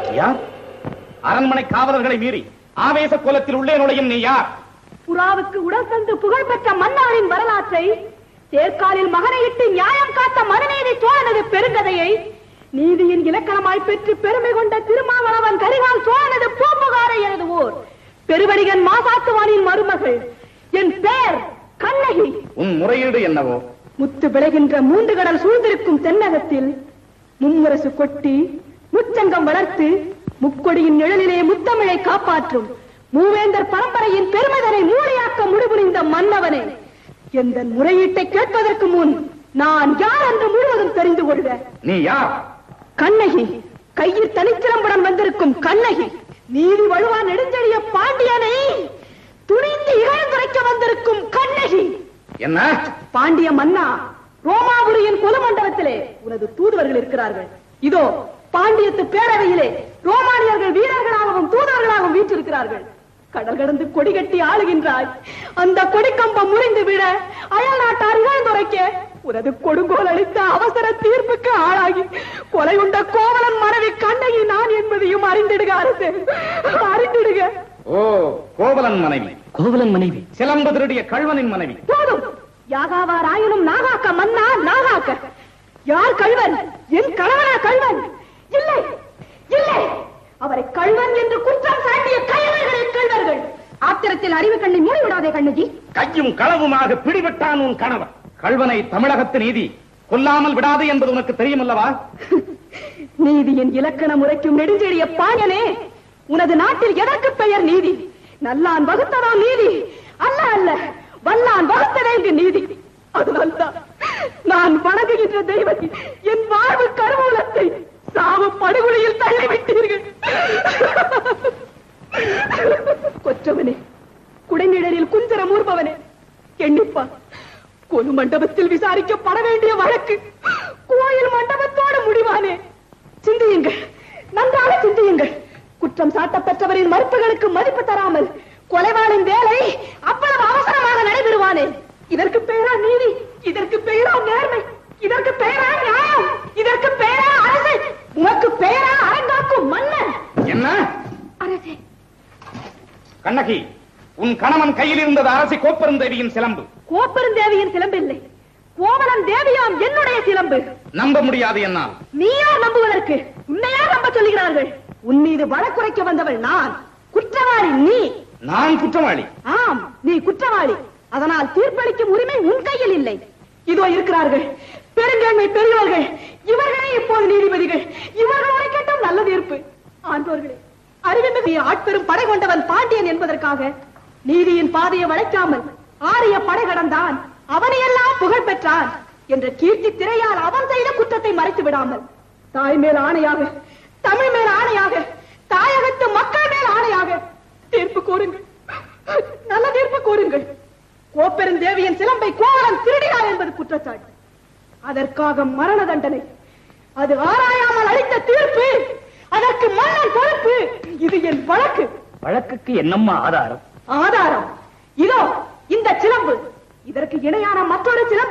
யார் அரண்மனை காவலர்களை மீறி ஆவேச கோலத்தில் உள்ளே நுழையும் நீ யார் புறாவுக்கு உடல் தந்து புகழ்பெற்ற மன்னவரின் வரலாற்றை தேர்காலில் மகனையிட்டு நியாயம் காத்த மனுநீதி சோழனது பெருங்கதையை நீதியின் இலக்கணமாய் பெற்று பெருமை கொண்ட திருமாவளவன் கரிகால் சோழனது பூம்புகாரை எழுதுவோர் பெருவணிகன் மாசாத்துவானின் மருமகள் என் பெயர் கண்ணகி உன் முறையீடு என்னவோ முத்து விளைகின்ற மூன்று கடல் சூழ்ந்திருக்கும் தென்னகத்தில் மும்முரசு கொட்டி முச்சங்கம் வளர்த்து முக்கொடியின் நிழலிலே முத்தமிழை காப்பாற்றும் மூவேந்தர் பரம்பரையின் பெருமிதனை மூளையாக்க முடிபுரிந்த மன்னவனே எந்த முறையீட்டை கேட்பதற்கு முன் நான் யார் என்று முழுவதும் தெரிந்து கொள்க நீ யார் கண்ணகி கையில் தனிச்சிலம்புடன் வந்திருக்கும் கண்ணகி நீதி வழுவா நெடுஞ்செழிய பாண்டியனை துணிந்து இகழ்ந்துரைக்க வந்திருக்கும் கண்ணகி என்ன பாண்டிய மன்னா ரோமாபுரியின் பொதுமண்டலத்திலே உனது தூதுவர்கள் இருக்கிறார்கள் இதோ பாண்டியத்து பேரவையிலே ரோமானியர்கள் வீரர்களாகவும் தூதுவர்களாகவும் வீற்றிருக்கிறார்கள் கடல் கடந்து கொடி கட்டி ஆளுகின்றாய் அந்த கொடிக்கம்பம் முறிந்து விட அயல் நாட்டார் இழந்துரைக்க உனது கொடுங்கோல் அளித்த அவசர தீர்ப்புக்கு ஆளாகி கொலை உண்ட கோவலன் மனைவி கண்ணகி நான் என்பதையும் அறிந்திடுக அரசு அறிந்திடுக ஓ கோவலன் மனைவி கோவலன் மனைவி சிலம்பு திருடிய கழ்வனின் மனைவி போதும் யாகாவார் ஆயினும் நாகாக்க மன்னா நாகாக்க யார் கள்வன் என் கணவனா கள்வன் இல்லை இல்லை அவரை கள்வன் என்று குற்றம் சாட்டிய கயவர்களே கள்வர்கள் ஆத்திரத்தில் அறிவு கண்ணை மூடிவிடாதே கண்ணகி கையும் களவுமாக பிடிபட்டான் உன் கணவன் கழ்வனை தமிழகத்து நீதி கொல்லாமல் விடாது என்பது உனக்கு தெரியுமல்லவா நீதியின் இலக்கண முறைக்கும் நெடுஞ்செழிய பாயனே உனது நாட்டில் எதற்கு பெயர் நீதி நல்லான் வகுத்ததோ நீதி அல்ல அல்ல வல்லான் வகுத்ததே இங்கு நீதி அதனால்தான் நான் வணங்குகின்ற தெய்வத்தை என் வாழ்வு கருவூலத்தை சாவு படுகொலையில் தள்ளிவிட்டீர்கள் கொற்றவனே குடைநிழலில் குஞ்சரம் ஊர்பவனே எண்ணிப்பா கொலு மண்டபத்தில் விசாரிக்கப்பட வேண்டிய வழக்கு கோயில் மண்டபத்தோடு முடிவானே சிந்தியுங்கள் நன்றாக சிந்தியுங்கள் குற்றம் சாட்டப்பெற்றவரின் மறுப்புகளுக்கு மதிப்பு தராமல் கொலைவாளின் வேலை அவ்வளவு அவசரமாக நடைபெறுவானே இதற்கு பெயரா நீதி இதற்கு பெயரா நேர்மை இதற்கு பெயரா நியாயம் இதற்கு பெயரா அரசு உனக்கு பெயரா அரங்காக்கும் மன்னன் என்ன அரசே கண்ணகி உன் கணவன் கையில் இருந்தது அரசி கோப்பெருந்தேவியின் சிலம்பு கோப்பெருந்தேவியின் சிலம்பில்லை கோவலன் தேவியாம் என்னுடைய சிலம்பு நம்ப முடியாது என்னால் நீயா நம்புவதற்கு உன்னையா நம்ப சொல்லுகிறார்கள் உன் மீது வழக்குரைக்க வந்தவள் நான் குற்றவாளி நீ நான் குற்றவாளி ஆம் நீ குற்றவாளி அதனால் தீர்ப்பளிக்கும் உரிமை உன் கையில் இல்லை இதோ இருக்கிறார்கள் பெருங்கண்மை பெரியவர்கள் இவர்களே இப்போது நீதிபதிகள் இவர்கள் உரைக்கட்டும் நல்ல தீர்ப்பு ஆண்டோர்களே அறிவுமிகு ஆட்பெரும் படை கொண்டவன் பாண்டியன் என்பதற்காக நீதியின் பாதையை வளைக்காமல் ஆரிய படை கடந்தான் அவனையெல்லாம் புகழ் பெற்றான் என்ற கீர்த்தி திரையால் அவன் செய்த குற்றத்தை மறைத்து விடாமல் தாய் மேல் ஆணையாக தமிழ் மேல் ஆணையாக தாயகத்து மக்கள் மேல் ஆணையாக தீர்ப்பு கூறுங்கள் நல்ல தீர்ப்பு கூறுங்கள் கோப்பெருந்தேவியின் சிலம்பை கோவலன் திருடினார் என்பது குற்றச்சாட்டு அதற்காக மரண தண்டனை அது ஆராயாமல் அளித்த தீர்ப்பு அதற்கு மன்னன் பொறுப்பு இது என் வழக்கு வழக்குக்கு என்னம்மா ஆதாரம் ஆதாரம் இதோ இந்த சிலம்பு இதற்கு இணையான மற்றொரு சிலம்பை